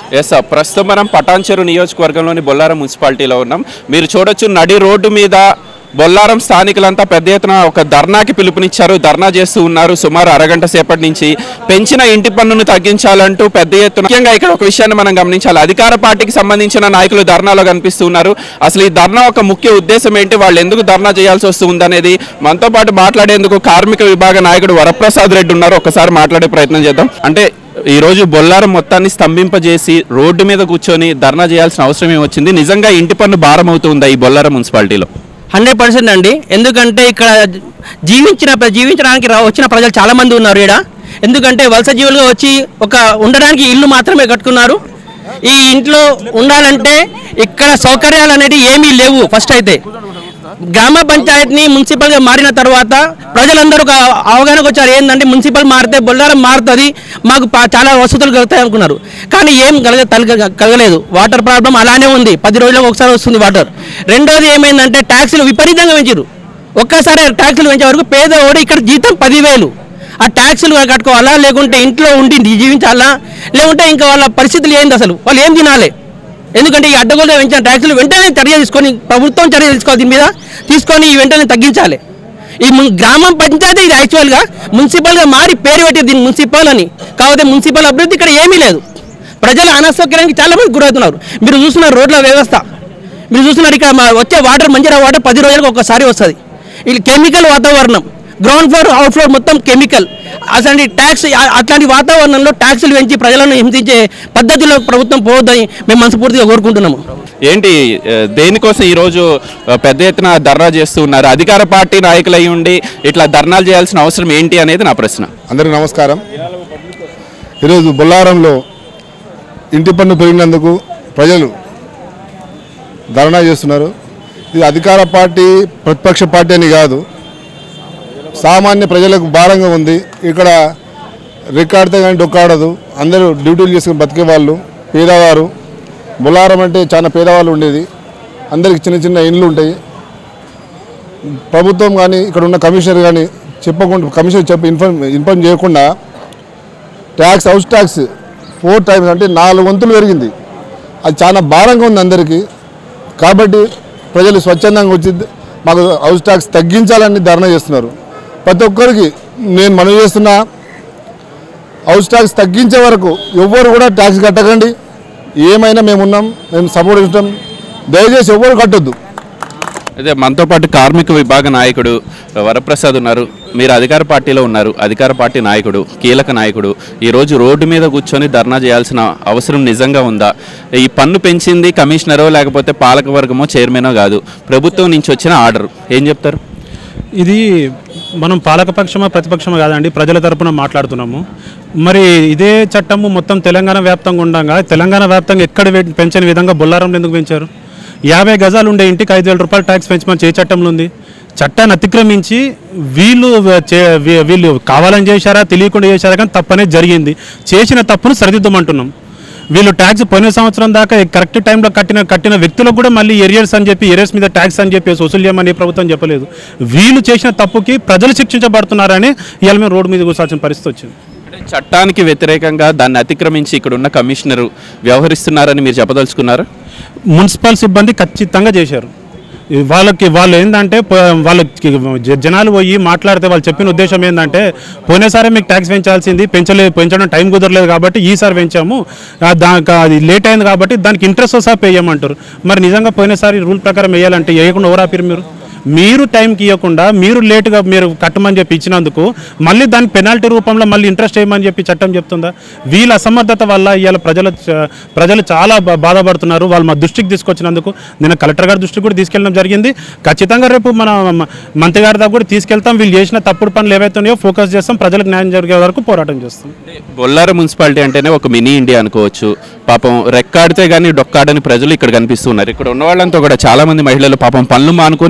yes sir ప్రస్తుతం మనం పటాన్చెరు నియోజకవర్గంలోని బొల్లారం మున్సిపాలిటీలో ఉన్నాం మీరు చూడొచ్చు నడి రోడ్డు మీద బొల్లారం స్థానికులంతా పెద్ద ఎత్తున ఒక ధర్నాకి పిలుపునిచ్చారు ధర్నా చేస్తూ ఉన్నారు సుమారు అరగంట సేపటి నుంచి పెంచిన ఇంటి పన్నును తగ్గించాలంటూ పెద్ద ఎత్తున ముఖ్యంగా ఇక్కడ ఒక విషయాన్ని మనం గమనించాలి అధికార పార్టీకి సంబంధించిన నాయకులు ధర్నాలో కనిపిస్తూ ఉన్నారు అసలు ఈ ధర్నా ఒక ముఖ్య ఉద్దేశం ఏంటి వాళ్ళు ఎందుకు ధర్నా చేయాల్సి వస్తుంది అనేది మనతో పాటు మాట్లాడేందుకు కార్మిక విభాగ నాయకుడు వరప్రసాద్ రెడ్డి ఉన్నారు ఒకసారి మాట్లాడే ప్రయత్నం చేద్దాం అంటే ఈ రోజు బొల్లారం మొత్తాన్ని స్తంభింపజేసి రోడ్డు మీద కూర్చొని ధర్నా చేయాల్సిన అవసరం ఏమొచ్చింది నిజంగా ఇంటి పన్ను భారం అవుతుందా ఈ బొల్లారం మున్సిపాలిటీలో హండ్రెడ్ పర్సెంట్ అండి ఎందుకంటే ఇక్కడ జీవించిన జీవించడానికి రా- వచ్చిన ప్రజలు చాలా మంది ఉన్నారు ఇక్కడ ఎందుకంటే వలస జీవులుగా వచ్చి ఒక ఉండడానికి ఇల్లు మాత్రమే కట్టుకున్నారు ఈ ఇంట్లో ఉండాలంటే ఇక్కడ సౌకర్యాలు అనేవి ఏమీ లేవు ఫస్ట్ అయితే గ్రామ పంచాయతీని మున్సిపల్గా మారిన తర్వాత ప్రజలందరూ ఒక అవగాహనకు వచ్చారు ఏంటంటే మున్సిపల్ మారితే బొల్లారం మారుతుంది మాకు పా- చాలా వసతులు కలుగుతాయి అనుకున్నారు కానీ ఏం కలగ కలగ- కలగలేదు వాటర్ ప్రాబ్లం అలానే ఉంది పది రోజులకు ఒకసారి వస్తుంది వాటర్ రెండోది ఏమైందంటే ట్యాక్సులు విపరీతంగా పెంచారు ఒక్కసారి ట్యాక్సులు పెంచే వరకు పేదవాడు ఇక్కడ జీతం పదివేలు ఆ ట్యాక్సులు కట్టుకోవాలా లేకుంటే ఇంట్లో ఉండి జీవించాలా లేకుంటే ఇంకా వాళ్ళ పరిస్థితులు ఏంది అసలు వాళ్ళు ఏం తినాలి ఎందుకంటే ఈ అడ్డగోలుగా పెంచిన ట్యాక్సులు వెంటనే చర్య తీసుకొని ప్రభుత్వం చర్య తీసుకోవాలి దీని మీద తీసుకొని ఈ వెంటనే తగ్గించాలి ఈ మున్- గ్రామం పంచాయతీ ఇది యాక్చువల్గా మున్సిపల్గా మారి పేరు పెట్టారు దీన్ని మున్సిపల్ అని కాకపోతే మున్సిపల్ అభివృద్ధి ఇక్కడ ఏమీ లేదు ప్రజలు అనాసౌకర్యానికి చాలా మంది గురవుతున్నారు మీరు చూస్తున్నారు రోడ్ల వ్యవస్థ మీరు చూస్తున్నారు ఇక్కడ మా వచ్చే వాటర్ మంచిరా వాటర్ పది రోజులకు ఒకసారి వస్తుంది ఇది కెమికల్ వాతావరణం గ్రౌండ్ ఫ్లోర్ అవుట్ ఫ్లోర్ మొత్తం కెమికల్ అసలు ట్యాక్స్ అట్లాంటి వాతావరణంలో ట్యాక్సులు పెంచి ప్రజలను హింసించే పద్ధతిలో ప్రభుత్వం పోవద్దని మేము మనస్ఫూర్తిగా కోరుకుంటున్నాము ఏంటి ఆ, దేనికోసం ఈ రోజు ఆ, పెద్ద ఎత్తున ధర్నా చేస్తూ ఉన్నారు అధికార పార్టీ నాయకులు అయి ఉండి ఇట్లా ధర్నాలు చేయాల్సిన అవసరం ఏంటి అనేది నా ప్రశ్న అందరికీ నమస్కారం ఈరోజు బొల్లారంలో ఇంటి పన్ను పెరిగినందుకు ప్రజలు ధర్నా చేస్తున్నారు ఇది అధికార పార్టీ ప్రతిపక్ష పార్టీ అని కాదు సామాన్య ప్రజలకు భారంగా ఉంది ఇక్కడ రికార్డితే కానీ డొక్కాడదు అందరూ డ్యూటీలు చేసుకుని బతికే వాళ్ళు పేదవారు బొల్లారం అంటే చాలా పేదవాళ్ళు ఉండేది అందరికి చిన్న చిన్న ఇండ్లు ఉంటాయి ప్రభుత్వం కానీ ఇక్కడ ఉన్న కమిషనర్ కానీ చెప్పకుండా కమిషనర్ చెప్పి ఇన్ఫార్మ్ ఇన్ఫార్మ్ చేయకుండా tax house tax four times అంటే నాలుగు వంతులు పెరిగింది అది చాలా భారంగా ఉంది అందరికీ కాబట్టి ప్రజలు స్వచ్ఛందంగా వచ్చి మాకు హౌస్ ట్యాక్స్ తగ్గించాలని ధర్నా చేస్తున్నారు ప్రతి ఒక్కరికి నేను మనవి చేస్తున్నా హౌస్ ట్యాక్స్ తగ్గించే వరకు ఎవ్వరు కూడా ట్యాక్స్ కట్టకండి ఏమైనా మేము ఉన్నాం మేము సపోర్ట్ ఇస్తాం దయచేసి ఎవ్వరు కట్టొద్దు అదే మనతో పాటు కార్మిక విభాగ నాయకుడు వరప్రసాద్ ఉన్నారు మీరు అధికార పార్టీలో ఉన్నారు అధికార పార్టీ నాయకుడు కీలక నాయకుడు ఈ రోజు రోడ్డు మీద కూర్చొని ధర్నా చేయాల్సిన అవసరం నిజంగా ఉందా ఈ పన్ను పెంచింది కమిషనరో లేకపోతే పాలకవర్గమో చైర్మనో కాదు ప్రభుత్వం నుంచి వచ్చిన ఆర్డర్ ఏం చెప్తారు ఇది మనం పాలకపక్షమా ప్రతిపక్షమా కాదండి ప్రజల తరపున మాట్లాడుతున్నాము మరి ఇదే చట్టము మొత్తం తెలంగాణ వ్యాప్తంగా ఉండగా తెలంగాణ వ్యాప్తంగా ఎక్కడ వే- పెంచని విధంగా బొల్లారంలో ఎందుకు పెంచారు యాభై గజాలు ఉండే ఇంటికి ఐదు వేల రూపాయలు ట్యాక్స్ పెంచమని ఏ చట్టంలో ఉంది చట్టాన్ని అతిక్రమించి వీళ్ళు చే- వీ- వీళ్ళు కావాలని చేశారా తెలియకుండా చేశారా కానీ తప్పనేది జరిగింది చేసిన తప్పును సరిదిద్దమంటున్నాం వీళ్ళు ట్యాక్స్ పోయిన సంవత్సరం దాకా కరెక్ట్ టైంలో కట్టిన కట్టిన వ్యక్తులకు కూడా మళ్ళీ ఎరియర్స్ అని చెప్పి ఎరియర్స్ మీద ట్యాక్స్ అని చెప్పి వసూలు చేయమని ప్రభుత్వం చెప్పలేదు వీళ్ళు చేసిన తప్పుకి ప్రజలు శిక్షించబడుతున్నారని ఇవాళ మేము రోడ్డు మీద కూర్చోవాల్సిన పరిస్థితి వచ్చింది అంటే చట్టానికి వ్యతిరేకంగా దాన్ని అతిక్రమించి ఇక్కడ ఉన్న కమిషనరు వ్యవహరిస్తున్నారని మీరు చెప్పదలుచుకున్నారు మున్సిపల్ సిబ్బంది ఖచ్చితంగా చేశారు ఈ వాళ్ళకి వాళ్ళు ఏంటంటే ప- వాళ్ళకి జ- జనాలు పోయి మాట్లాడితే వాళ్ళు చెప్పిన ఉద్దేశం ఏంటంటే పోయినసారి మీకు ట్యాక్స్ పెంచాల్సింది పెంచలేదు పెంచడం టైం కుదరలేదు కాబట్టి ఈసారి పెంచాము ఆ దానికి అది లేట్ అయింది కాబట్టి దానికి ఇంట్రెస్ట్ వస్తా పే చేయమంటారు మరి నిజంగా పోయినసారి రూల్ ప్రకారం వేయాలంటే వేయకుండా ఎవరు ఆపిరు మీరు మీరు టైంకి ఇవ్వకుండా మీరు లేటుగా మీరు కట్టమని చెప్పి ఇచ్చినందుకు మళ్ళీ దానికి పెనాల్టీ రూపంలో మళ్ళీ ఇంట్రెస్ట్ చేయమని చెప్పి చట్టం చెప్తుందా వీళ్ళ అసమర్థత వల్ల ఇవాళ ప్రజలు చ- ప్రజలు చాలా బా- బాధపడుతున్నారు వాళ్ళు మా దృష్టికి తీసుకొచ్చినందుకు నేను కలెక్టర్ గారి దృష్టికి కూడా తీసుకెళ్ళడం జరిగింది ఖచ్చితంగా రేపు మన మ- మంత్రి గారి దాకా కూడా తీసుకెళ్తాం వీళ్ళు చేసిన తప్పుడు పనులు ఏవైతే ఉన్నాయో ఫోకస్ చేస్తాం ప్రజలకు న్యాయం జరిగే వరకు పోరాటం చేస్తాం బొల్లారం మున్సిపాలిటీ అంటేనే ఒక మినీ ఇండియా అనుకోవచ్చు పాపం రెక్కాడితే కానీ డొక్కాడని ప్రజలు ఇక్కడ కనిపిస్తున్నారు ఇక్కడ ఉన్న వాళ్ళంతా కూడా చాలా మంది మహిళలు పాపం పనులు మానుకొని ఈ రోజు ధర్నా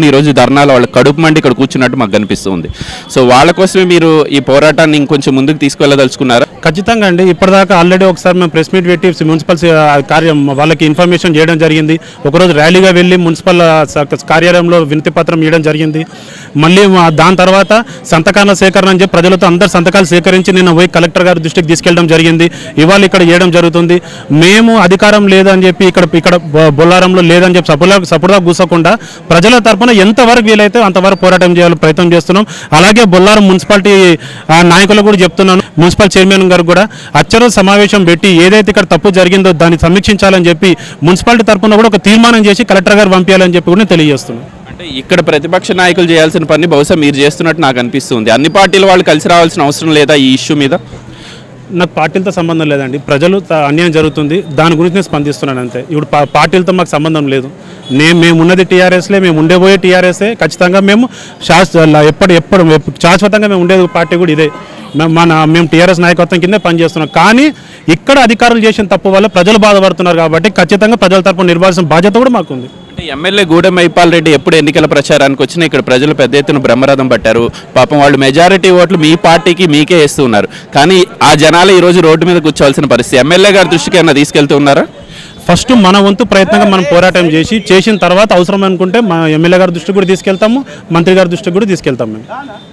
ధర్నాలు వాళ్ళ కడుపు మండి ఇక్కడ కూర్చున్నట్టు మాకు కనిపిస్తుంది సో వాళ్ళ కోసమే మీరు ఈ పోరాటాన్ని ఇంకొంచెం ముందుకు తీసుకువెళ్ళదలుచుకున్నారా ఖచ్చితంగా అండి ఇప్పటిదాకా ఆల్రెడీ ఒకసారి మేము ప్రెస్ మీట్ పెట్టి మున్సిపల్ స- కార్యం వాళ్ళకి ఇన్ఫర్మేషన్ చేయడం జరిగింది ఒకరోజు ర్యాలీగా వెళ్ళి మున్సిపల్ స- కార్యాలయంలో వినతి పత్రం ఇవ్వడం జరిగింది మళ్ళీ మా- దాని తర్వాత సంతకాల సేకరణ అని చెప్పి ప్రజలతో అందరు సంతకాలు సేకరించి నిన్న పోయి కలెక్టర్ గారి దృష్టికి తీసుకెళ్ళడం జరిగింది ఇవాళ ఇక్కడ చేయడం జరుగుతుంది మేము అధికారం లేదని చెప్పి ఇక్కడ ఇక్కడ బొ- బొల్లారంలో లేదని చెప్పి సపోర్ట్ సపోర్ట్గా కూసకుండా ప్రజల తరపున ఎంతవరకు వీలైతే అంతవరకు పోరాటం చేయాలని ప్రయత్నం చేస్తున్నాం అలాగే బొల్లారం మున్సిపాలిటీ ఆ, నాయకులకు కూడా చెప్తున్నాను మున్సిపల్ చైర్మన్ గారు కూడా అచ్చర సమావేశం పెట్టి ఏదైతే ఇక్కడ తప్పు జరిగిందో దాన్ని సమీక్షించాలని చెప్పి మున్సిపాలిటీ తరపున కూడా ఒక తీర్మానం చేసి కలెక్టర్ గారు పంపించాలని చెప్పి కూడా నేను తెలియజేస్తున్నాను అంటే ఇక్కడ ప్రతిపక్ష నాయకులు చేయాల్సిన పని బహుశా మీరు చేస్తున్నట్టు నాకు అనిపిస్తుంది అన్ని పార్టీల వాళ్ళు కలిసి రావాల్సిన అవసరం లేదా ఈ ఇష్యూ మీద నాకు పార్టీలతో సంబంధం లేదండి ప్రజలు త- అన్యాయం జరుగుతుంది దాని గురించి నేను స్పందిస్తున్నాను అంతే ఇప్పుడు పా- పార్టీలతో మాకు సంబంధం లేదు నేను మేము ఉన్నది టీఆర్ఎస్లే మేము ఉండేపోయే టీఆర్ఎస్ఏ ఖచ్చితంగా మేము శాశ్వ ఎప్పుడు ఎప్పుడు ఎప్పుడు- శాశ్వతంగా మేము ఉండేది పార్టీ కూడా ఇదే మే- మన మేము టీఆర్ఎస్ నాయకత్వం కిందే పనిచేస్తున్నాం కానీ ఇక్కడ అధికారులు చేసిన తప్పు వల్ల ప్రజలు బాధపడుతున్నారు కాబట్టి ఖచ్చితంగా ప్రజల తరపున నిర్వహించిన బాధ్యత కూడా మాకుంది అంటే ఎమ్మెల్యే గూడెం మైపాల్ రెడ్డి ఎప్పుడు ఎన్నికల ప్రచారానికి వచ్చినా ఇక్కడ ప్రజలు పెద్ద ఎత్తున బ్రహ్మరథం పట్టారు పాపం వాళ్ళు మెజారిటీ ఓట్లు మీ పార్టీకి మీకే వేస్తూ ఉన్నారు కానీ ఆ జనాలు ఈ రోజు రోడ్డు మీద కూర్చోవాల్సిన పరిస్థితి ఎమ్మెల్యే గారి దృష్టికి ఏమైనా తీసుకెళ్తూ ఉన్నారా ఫస్ట్ మన వంతు ప్రయత్నంగా మనం పోరాటం చేసి చేసిన తర్వాత అవసరం అనుకుంటే మా ఎమ్మెల్యే గారి దృష్టికి కూడా తీసుకెళ్తాము మంత్రి గారి దృష్టికి కూడా తీసుకెళ్తాం మేము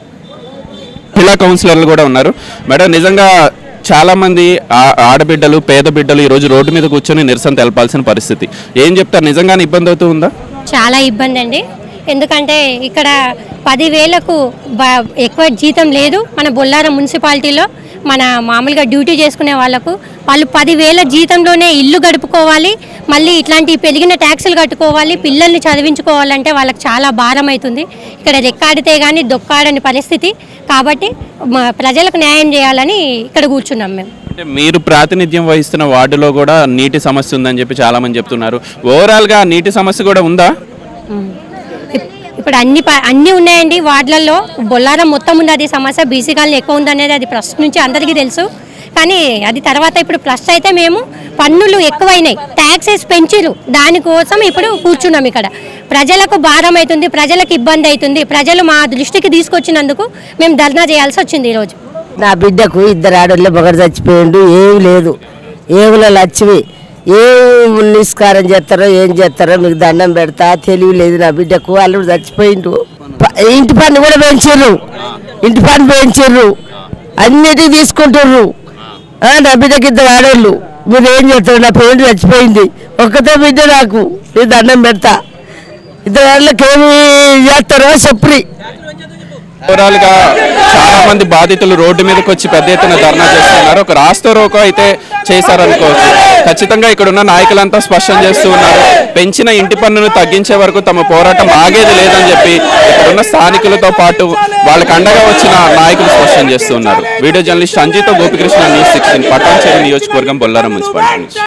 మహిళా కౌన్సిలర్లు కూడా ఉన్నారు మేడం నిజంగా చాలా మంది ఆ- ఆడబిడ్డలు పేద బిడ్డలు ఈ రోజు రోడ్డు మీద కూర్చొని నిరసన తెలపాల్సిన పరిస్థితి ఏం చెప్తారు నిజంగానే ఇబ్బంది అవుతూ ఉందా చాలా ఇబ్బంది అండి ఎందుకంటే ఇక్కడ పదివేలకు బ- ఎక్కువ జీతం లేదు మన బొల్లారం మున్సిపాలిటీలో మన మామూలుగా డ్యూటీ చేసుకునే వాళ్ళకు వాళ్ళు పదివేల జీతంలోనే ఇల్లు గడుపుకోవాలి మళ్ళీ ఇట్లాంటి పెరిగిన ట్యాక్సులు కట్టుకోవాలి పిల్లల్ని చదివించుకోవాలంటే వాళ్ళకి చాలా భారం అవుతుంది ఇక్కడ రెక్కాడితే కానీ దొక్కాడని పరిస్థితి కాబట్టి మ- ప్రజలకు న్యాయం చేయాలని ఇక్కడ కూర్చున్నాం మేము అంటే మీరు ప్రాతినిధ్యం వహిస్తున్న వార్డులో కూడా నీటి సమస్య ఉందని చెప్పి చాలా మంది చెప్తున్నారు ఓవరాల్గా నీటి సమస్య కూడా ఉందా ఇప్- ఇప్పుడు అన్ని ప- అన్ని ఉన్నాయండి వార్డులలో బొల్లారం మొత్తం ఉంది అది సమస్య బీసీ కాలనీ ఎక్కువ ఉందనేది అది ఫస్ట్ నుంచి అందరికీ తెలుసు కానీ అది తర్వాత ఇప్పుడు ప్లస్ అయితే మేము పన్నులు ఎక్కువైనాయి ట్యాక్సెస్ పెంచిరు దానికోసం ఇప్పుడు కూర్చున్నాం ఇక్కడ ప్రజలకు భారం అవుతుంది ప్రజలకు ఇబ్బంది అవుతుంది ప్రజలు మా దృష్టికి తీసుకొచ్చినందుకు మేము ధర్నా చేయాల్సి వచ్చింది ఈరోజు నా బిడ్డకు ఇద్దరు ఆడోళ్ళే బొగడు చచ్చిపోయిండు ఏం లేదు ఏముల లచ్చివి ఏం నిస్కారం చేస్తారో ఏం చేస్తారో మీకు దండం పెడతా తెలివి లేదు నా బిడ్డకు అల్లుడు చచ్చిపోయిండు ప- ఇంటి పన్ను కూడా పెంచిర్రు ఇంటి పన్ను పెంచిర్రు అన్నిటికీ తీసుకుంటుర్రు ఆ, నా బిడ్డకి ఇద్దరు ఆడోళ్ళు మీరు ఏం చేస్తారు నా పేరు చచ్చిపోయింది ఒక్కతే బిడ్డ నాకు మీరు దండం పెడతా ఇద్దరు ఆడోళ్ళకి ఏమి చేస్తారో చెప్పురి ఓవరాల్ గా చాలా మంది బాధితులు రోడ్డు మీదకి వచ్చి పెద్ద ఎత్తున ధర్నా చేస్తున్నారు ఒక రాస్తో రోకో అయితే చేశారనుకోవచ్చు ఖచ్చితంగా ఇక్కడ ఉన్న నాయకులంతా స్పష్టం చేస్తూ ఉన్నారు పెంచిన ఇంటి పన్నును తగ్గించే వరకు తమ పోరాటం ఆగేది లేదని చెప్పి ఇక్కడ ఉన్న స్థానికులతో పాటు వాళ్ళకి అండగా వచ్చిన నాయకులు స్పష్టం చేస్తూ ఉన్నారు వీడియో జర్నలిస్ట్ అంజితో గోపికృష్ణ న్యూస్ సిక్స్టీన్ పటాన్చేరు నియోజకవర్గం బొల్లారం మున్సిపాలిటీ నుంచి